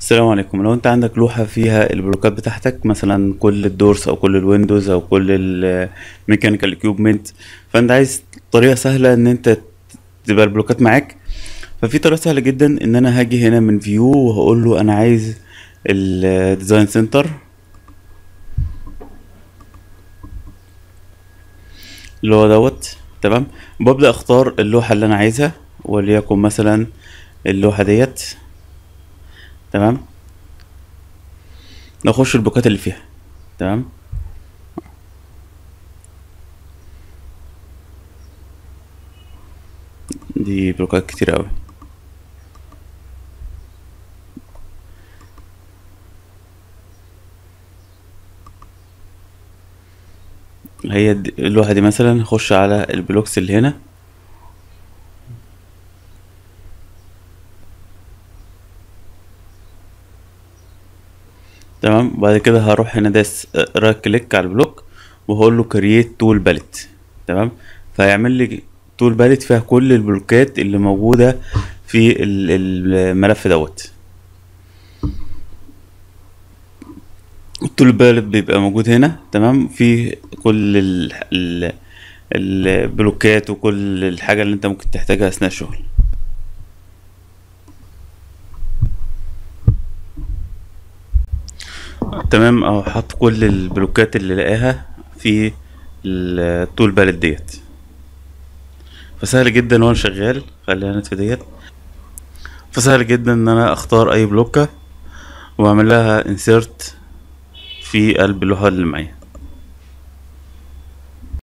السلام عليكم لو انت عندك لوحة فيها البلوكات بتاعتك مثلا كل الدورز او كل الويندوز او كل الميكانيكال اكيوبمنت فانت عايز طريقة سهلة ان انت تبقى البلوكات معاك ففي طريقة سهلة جدا ان انا هاجي هنا من فيو وهقول له انا عايز الديزاين سنتر اللي هو دوت تمام وببدأ اختار اللوحة اللي انا عايزها وليكن مثلا اللوحة ديت تمام نخش البلوكات اللي فيها تمام دي بلوكات كتير قوي هي دي- اللوحة دي مثلا نخش على البلوكس اللي هنا تمام بعد كده هروح هنا داس رايت كليك على البلوك وهقول له كرييت تول باليت تمام فيعمل لي تول باليت فيها كل البلوكات اللي موجودة في ال- الملف دوت التول باليت بيبقى موجود هنا تمام في كل ال ال البلوكات وكل الحاجة اللي انت ممكن تحتاجها اثناء الشغل تمام اهو حط كل البلوكات اللي لقاها في التول باليت ديت فسهل جدا وانا شغال خلينا نطفي ديت فسهل جدا ان انا اختار اي بلوكة واعمل لها انسيرت في قلب اللوحة اللي معايا